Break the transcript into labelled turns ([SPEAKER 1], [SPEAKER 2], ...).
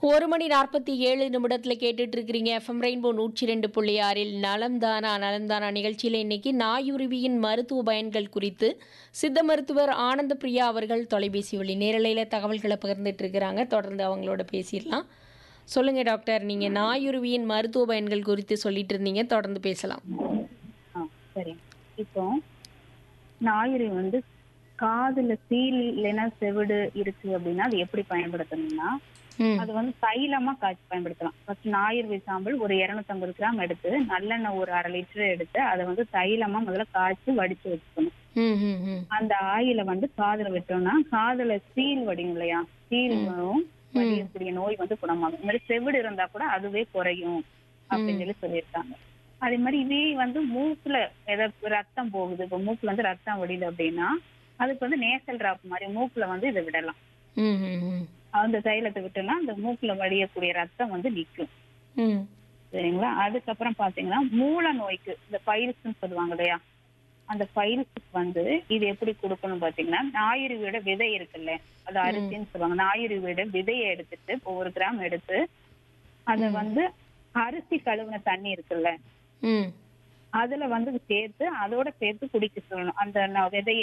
[SPEAKER 1] ஒரு மணி நாற்பத்தி ஏழு நிமிடத்தில் கேட்டுட்டு இருக்கிறீங்க எஃப்எம் ரெயின்போ நூற்றி ரெண்டு புள்ளி ஆறில் நலம்தானா நலம்தானா நிகழ்ச்சியில் இன்னைக்கு நாயுருவியின் மருத்துவ பயன்கள் குறித்து சித்த மருத்துவர் ஆனந்த பிரியா அவர்கள் தொலைபேசி வழி நேரலையில் தகவல்களை பகிர்ந்துட்டு இருக்கிறாங்க தொடர்ந்து அவங்களோட பேசிடலாம் சொல்லுங்க டாக்டர் நீங்க நாயுருவியின் மருத்துவ பயன்கள் குறித்து சொல்லிட்டு இருந்தீங்க தொடர்ந்து பேசலாம்
[SPEAKER 2] ஆ சரி இப்போ ஞாயிறு வந்து காதுல சீல் இல்லைன்னா செவிடு இருக்கு அப்படின்னா அது எப்படி பயன்படுத்தணும்னா
[SPEAKER 1] ம்
[SPEAKER 2] அது வந்து தைலமா காய்ச்சி பயன்படுத்தலாம் ஃபர்ஸ்ட் ஞாயிறு சாம்பல் ஒரு 250 கிராம் எடுத்து நல்லெண்ணெய் ஒரு அரை லிட்டர் எடுத்து அதை வந்து தைலமா முதல்ல காய்ச்சி வடிச்சு வச்சுக்கணும்
[SPEAKER 1] ம் ம் ம்
[SPEAKER 2] அந்த ஆயில வந்து காதுல விட்டோம்னா காதுல சீல் வடியும் இல்லையா சீல் வரும் வடியக்கூடிய நோய் வந்து குணமாகும் இந்த மாதிரி செவிடு இருந்தா கூட அதுவே குறையும் அப்படின்னு சொல்லி சொல்லியிருக்காங்க அதே மாதிரி இதே வந்து மூக்குல ஏதாவது ரத்தம் போகுது இப்போ மூக்குல வந்து ரத்தம் வடியுது அப்படின்னா அதுக்கு வந்து நேசல் டிராப் மாதிரி மூக்குல வந்து இதை விடலாம்
[SPEAKER 1] ம் ம் ம்
[SPEAKER 2] அந்த தைலத்தை விட்டோம்னா அந்த மூக்குல வடியக்கூடிய ரத்தம் வந்து நிக்கும்
[SPEAKER 1] ம்
[SPEAKER 2] சரிங்களா அதுக்கப்புறம் பாத்தீங்கன்னா மூல நோய்க்கு இந்த பைல்ஸ்ன்னு சொல்லுவாங்க இல்லையா அந்த பைல்ஸுக்கு வந்து இது எப்படி கொடுக்கணும் பாத்தீங்கன்னா ஞாயிறு வீட விதை இருக்குல்ல அது அரிசின்னு சொல்லுவாங்க ஞாயிறு வீட விதையை எடுத்துட்டு இப்போ ஒரு கிராம் எடுத்து அத வந்து அரிசி கழுவுன தண்ணி இருக்குல்ல
[SPEAKER 1] ம்
[SPEAKER 2] அதுல வந்து சேர்த்து அதோட சேர்த்து குடிக்க சொல்லணும் அந்த ந- விதையை